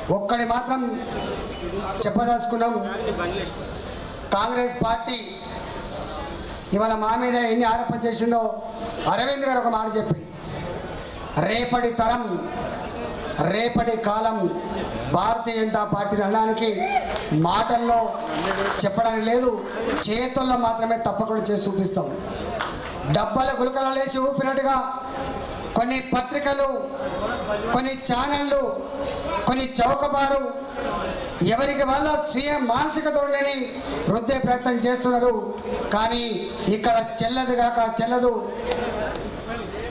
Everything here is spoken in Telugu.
ఒక్కడి మాత్రం చెప్పదలుచుకున్నాం కాంగ్రెస్ పార్టీ ఇవాళ మా మీద ఎన్ని ఆరోపణ చేసిందో అరవింద్ గారు ఒక మాట చెప్పింది రేపటి తరం రేపటి కాలం భారతీయ జనతా పార్టీ అనడానికి మాటల్లో చెప్పడానికి లేదు చేతుల్లో మాత్రమే తప్పకుండా చేసి చూపిస్తాం డబ్బాల గులకలు లేచి ఊపినట్టుగా కొన్ని పత్రికలు కొన్ని ఛానళ్ళు కొన్ని చౌకబారు ఎవరికి వల్ల స్వీయ మానసిక ధోరణిని రుద్దే ప్రయత్నం చేస్తున్నారు కానీ ఇక్కడ చెల్లదు కాక చెల్లదు